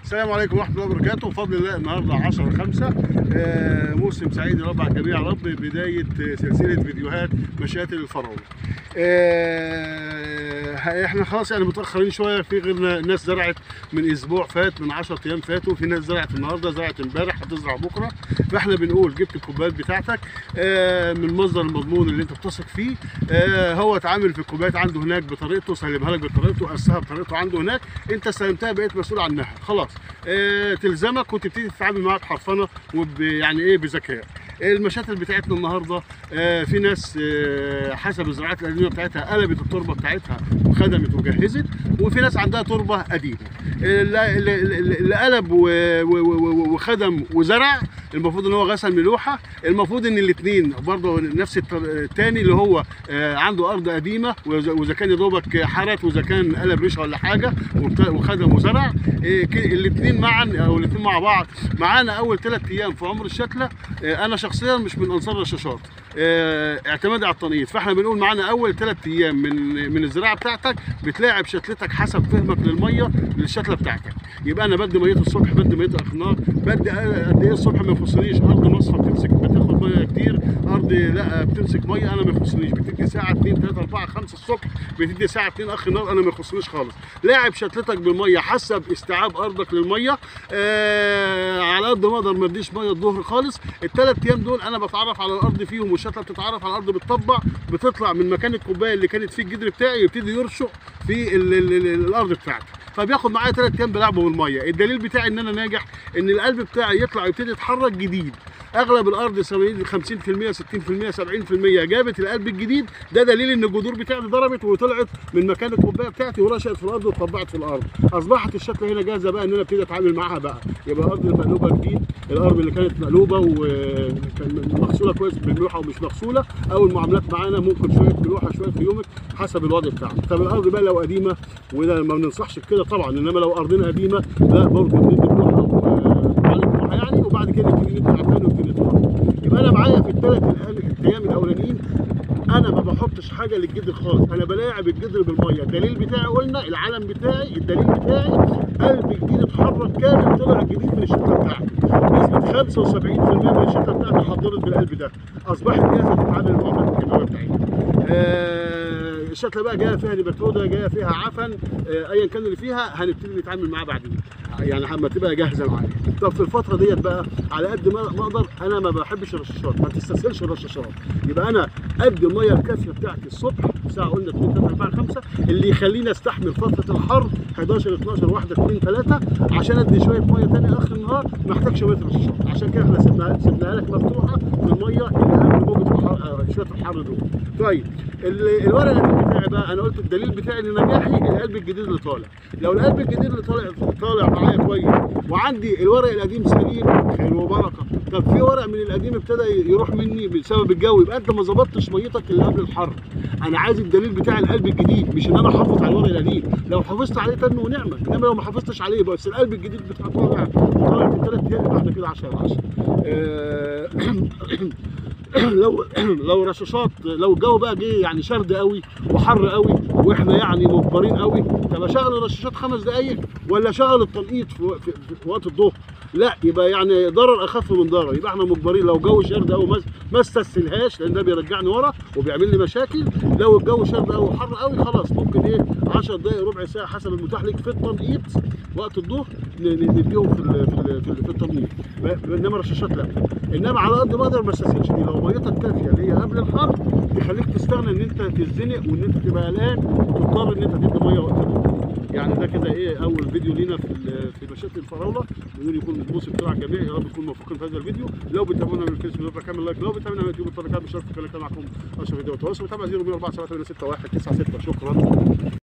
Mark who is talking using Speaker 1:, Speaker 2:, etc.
Speaker 1: السلام عليكم ورحمه الله وبركاته بفضل الله النهارده 10 5 آه موسم سعيد رب على الجميع يا رب بدايه سلسله فيديوهات مشاتل الفراوله آه احنا خلاص يعني متاخرين شويه في غيرنا الناس زرعت من اسبوع فات من 10 ايام فاتوا في ناس زرعت النهارده زرعت امبارح هتزرع بكره فاحنا بنقول جبت الكوبايات بتاعتك آه من المصدر المضمون اللي انت بتثق فيه آه هو اتعامل في الكوبايات عنده هناك بطريقته سلمها لك بطريقته قسها بطريقته عنده هناك انت استلمتها بقيت مسؤول عنها خلاص آه تلزمك وتبتدي تتعامل معاها بحرفنه وب يعني ايه بذكاء المشاتل بتاعتنا النهارده آه في ناس آه حسب الزراعات القديمه بتاعتها قلبت التربه بتاعتها وخدمت وجهزت وفي ناس عندها تربه قديمه اللي, اللي اللي قلب و- و- و- وخدم وزرع المفروض ان هو غسل ملوحه المفروض ان الاثنين برضه نفس الت- التاني اللي هو آه، عنده ارض قديمه وإذا واذا كان يا دوبك حرت واذا كان قلب ريشه ولا حاجه وبت- وخدم وزرع الاثنين معا او الاثنين مع بعض معانا اول ثلاث ايام في عمر الشتله آه، انا شخصيا مش من انصار الرشاشات آه، اعتمادي على التنقيط فاحنا بنقول معانا اول ثلاث ايام من من الزراعه بتاعتك بتلاعب شتلتك حسب فهمك للميه للشتله بتاعتك يبقى انا بدي ميه الصبح بدي ميه الاخنار بدي قد ايه الصبح ما يخصنيش ارض مصفى بتمسك بتاخد ميه كتير ارض لا بتمسك ميه انا ما يخصنيش بتدي ساعه 2 3 4 5 الصبح بتدي ساعه 2 اخ نار انا ما يخصنيش خالص لاعب شتلتك بالميه حسب استيعاب ارضك للميه آه على قد ما اقدر ما اديش ميه الظهر خالص الثلاث ايام دول انا بتعرف على الارض فيهم والشتله بتتعرف على الارض بتطبع بتطلع من مكان الكوبايه اللي كانت فيه الجدر بتاعي يبتدي يرشق في ال ال ال الارض بتاعتي فبياخد معايا ثلاث ايام بلعبه بالميه الدليل بتاعي ان انا ناجح ان القلب بتاعي يطلع يبتدي يتحرك جديد اغلب الارض 70 50% 60% 70% جابت القلب الجديد ده دليل ان الجذور بتاعتي ضربت وطلعت من مكان الكوبايه بتاعتي ورشقت في الارض واتطبعت في الارض اصبحت الشكل هنا جاهزه بقى ان انا ابتدي اتعامل معاها بقى يبقى الارض المقلوبه جديد الارض اللي كانت مقلوبه وكان مغسوله كويس بالملوحه ومش مغسوله او المعاملات معانا ممكن شويه ملوحه شويه فيومك حسب الوضع بتاعنا طب الارض بقى لو قديمه وده ما بننصحش بكده طبعا انما لو ارضنا قديمه لا برضه بندي ملوحه وعلى ملوحه يعني وبعد كده نبتدي ندي عفان ونبتدي نتفرج يبقى انا معايا في الثلاث الايام الاولانيين انا ما بحطش حاجه للجدر خالص انا بلاعب الجدر بالميه الدليل بتاعي قلنا العلم بتاعي الدليل بتاعي قلب جديد اتحرك كامل طلع جديد من الشتله بتاعتي نسبه 75% من الشتله بتاعتي حضرت بالقلب ده اصبحت جاهزه تتعامل مع المعاملات الكيماويه بتاعتي آه الشتله بقى جايه فيها نباتوده جايه فيها عفن آه ايا كان اللي فيها هنبتدي نتعامل معاها بعدين يعني لما تبقى جاهزه معايا طب في الفتره ديت بقى على قد ما ما اقدر انا ما بحبش الرشاشات ما تستسهلش الرشاشات يبقى انا قد الميه الكافيه بتاعتي الصبح ساعه قلنا 2 3 4 5 اللي يخليني استحمل فتره الحر 11 12 1 2 3 عشان ادي شويه ميه ثاني اخر النهار ما احتاجش ميه رشاشات عشان كده احنا سيبناها سيبناها لك مفتوحه في الميه اللي قبل موجه الحر آه، شويه الحر دول طيب ال- الورق القديم بتاعي بقى انا قلت الدليل بتاعي لنجاحي القلب الجديد اللي طالع لو القلب الجديد اللي طالع طالع معايا كويس وعندي الورق القديم سليم خير وبركه طب في ورق من القديم ابتدى يروح مني بسبب الجو يبقى انت ما ظبطتش ميتك اللي قبل الحر انا عايز الدليل بتاع القلب الجديد مش ان انا احافظ على الورق القديم لو حافظت عليه تنمو ونعمه انما لو ما حافظتش عليه بس القلب الجديد بتاع طالع طالع في الثلاث ايام يبقى احنا كده 10 على 10 لو لو رشاشات لو الجو بقى جه يعني شرد قوي وحر قوي واحنا يعني مجبرين قوي طب اشغل الرشاشات خمس دقائق ولا اشغل التنقيط في, في, في وقت الظهر لا يبقى يعني ضرر اخف من ضرر يبقى احنا مجبرين لو الجو شرد قوي ما ما استسهلهاش لان ده بيرجعني ورا وبيعمل لي مشاكل لو الجو شرد قوي وحر قوي خلاص ممكن ايه 10 دقائق ربع ساعه حسب المتاح ليك في التنقيط وقت الظهر ن- ن- نديهم في ال- في ال- في, ال- في التنقيط ب- انما الرشاشات لا انما على قد ما اقدر ما استسهلش دي لو ميتك كافيه اللي هي قبل الحر تخليك تستغنى ان انت تتزنق وان انت تبقى قلقان وتضطر ان انت تدي ميه وقت الظهر يعني ده كده ايه اول فيديو لينا في ال- في مشاكل الفراوله بنقول يكون موسم بتاع الجميع يا رب تكونوا موفقين في هذا الفيديو لو بتتابعونا من الفيسبوك يبقى كامل لايك لو بتتابعونا من اليوتيوب الطريقه مشاركه كان معكم اشرف فيديو تواصل تابع 0 4 7 8 6 1 9 6 شكرا